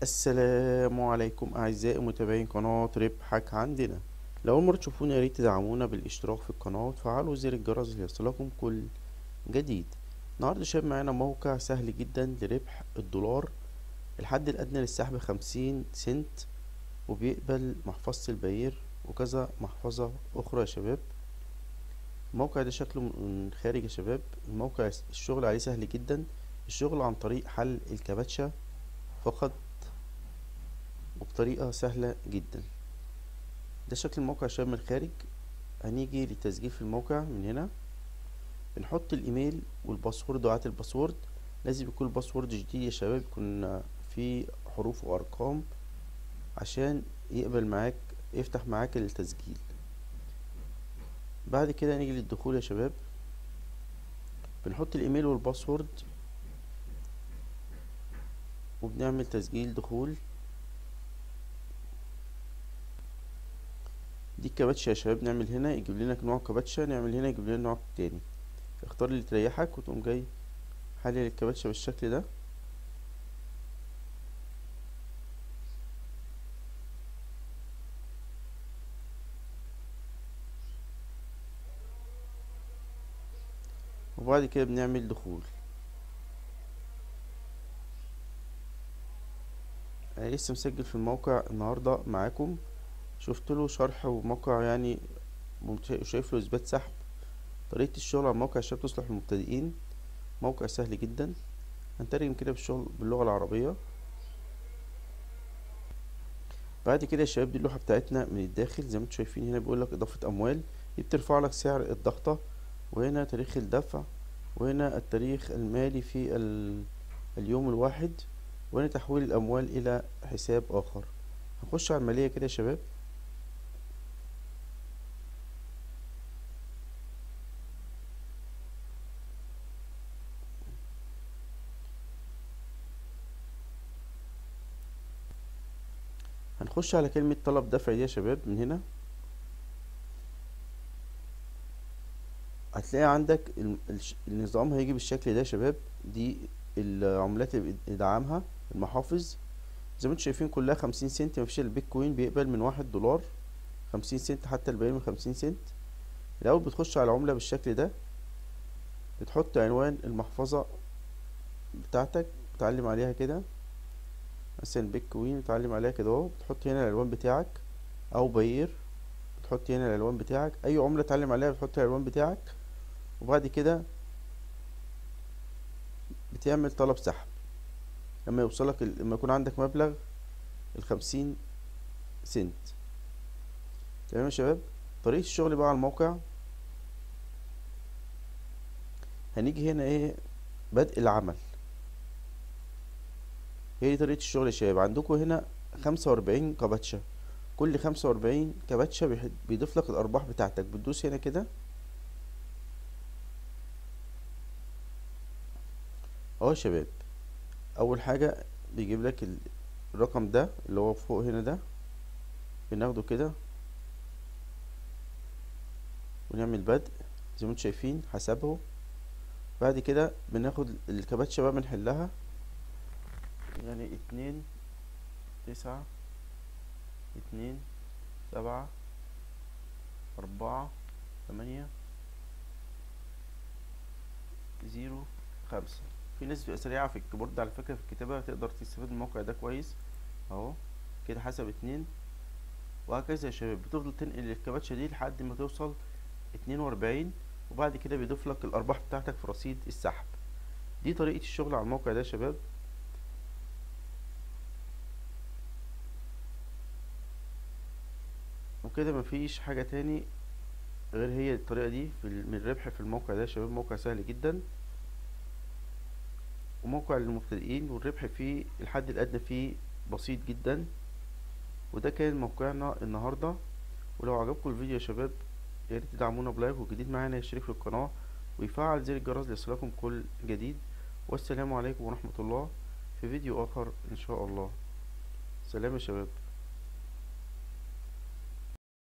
السلام عليكم أعزائي متابعين قناة ربحك عندنا لو أول مرة تشوفونا ياريت تدعمونا بالاشتراك في القناة وتفعلوا زر الجرس ليصلكم كل جديد النهاردة شاب معانا موقع سهل جدا لربح الدولار الحد الأدنى للسحب خمسين سنت وبيقبل محفظة البير وكذا محفظة أخرى يا شباب الموقع ده شكله من خارج يا شباب الموقع الشغل عليه سهل جدا الشغل عن طريق حل الكباتشة فقط وبطريقة سهلة جدا ده شكل الموقع يا شباب من الخارج هنيجي للتسجيل في الموقع من هنا بنحط الايميل والباسورد وعات الباسورد لازم يكون الباسورد جديد يا شباب يكون فيه حروف وارقام عشان يقبل معاك يفتح معاك التسجيل بعد كده نيجي للدخول يا شباب بنحط الايميل والباسورد وبنعمل تسجيل دخول دي الكباتشة يا شباب نعمل هنا يجيب لنا نوع كباتشة نعمل هنا يجيب لنا نوع تاني اختار اللي تريحك وتقوم جاي حلل الكباتشة بالشكل ده وبعد كده بنعمل دخول انا لسه مسجل في الموقع النهاردة معاكم شفت له شرح وموقع يعني وشايف له اثبات سحب طريقة الشغل على الموقع الشباب تصلح للمبتدئين موقع سهل جدا هنترجم كده بالشغل باللغة العربية بعد كده يا شباب دي اللوحة بتاعتنا من الداخل زي ما انتم شايفين هنا بيقول لك اضافة اموال دي بترفع لك سعر الضغطة وهنا تاريخ الدفع وهنا التاريخ المالي في اليوم الواحد وهنا تحويل الأموال إلى حساب آخر هنخش على المالية كده يا شباب هنخش على كلمة طلب دفع دي يا شباب من هنا هتلاقي عندك النظام هيجي بالشكل ده يا شباب دي العملات اللي بيدعمها المحافظ زي ما انتم شايفين كلها خمسين سنت مفيش البيتكوين بيقبل من واحد دولار خمسين سنت حتى الباقي من خمسين سنت الاول بتخش على العملة بالشكل ده بتحط عنوان المحفظة بتاعتك بتعلم عليها كده مثلا البيتكوين بتعلم عليها كده اهو بتحط هنا العنوان بتاعك او باير بتحط هنا العنوان بتاعك اي عملة تعلم عليها بتحط العنوان بتاعك وبعد كده بتعمل طلب سحب لما يوصلك لما يكون عندك مبلغ الخمسين سنت تمام يا شباب طريقة الشغل بقى على الموقع هنيجي هنا ايه بدء العمل هي دي طريقة الشغل يا شباب عندكم هنا خمسة وأربعين كباتشة كل خمسة وأربعين كباتشة بيضيف لك الأرباح بتاعتك بتدوس هنا كده اهو يا شباب اول حاجة بيجيب لك الرقم ده اللي هو فوق هنا ده بناخده كده ونعمل بدء زي ما انتم شايفين حسبه بعد كده بناخد الكباتشة بقى بنحلها يعني اتنين تسعة اتنين سبعة أربعة تمانية زيرو خمسة في ناس بتبقى سريعة في الكيبورد على فكرة في الكتابة تقدر تستفيد من الموقع ده كويس اهو كده حسب اتنين وهكذا يا شباب بتفضل تنقل الكباتشة دي لحد ما توصل اتنين وأربعين وبعد كده بيضيف لك الأرباح بتاعتك في رصيد السحب دي طريقة الشغل على الموقع ده يا شباب وكده مفيش حاجة تاني غير هي الطريقة دي في من الربح في الموقع ده يا شباب موقع سهل جدا وموقع للمبتدئين والربح فيه الحد الأدنى فيه بسيط جدا وده كان موقعنا النهاردة ولو عجبكم الفيديو يا شباب ياريت تدعمونا بلايك وجديد معانا يشترك في القناة ويفعل زر الجرس ليصلكم كل جديد والسلام عليكم ورحمة الله في فيديو آخر إن شاء الله سلام يا شباب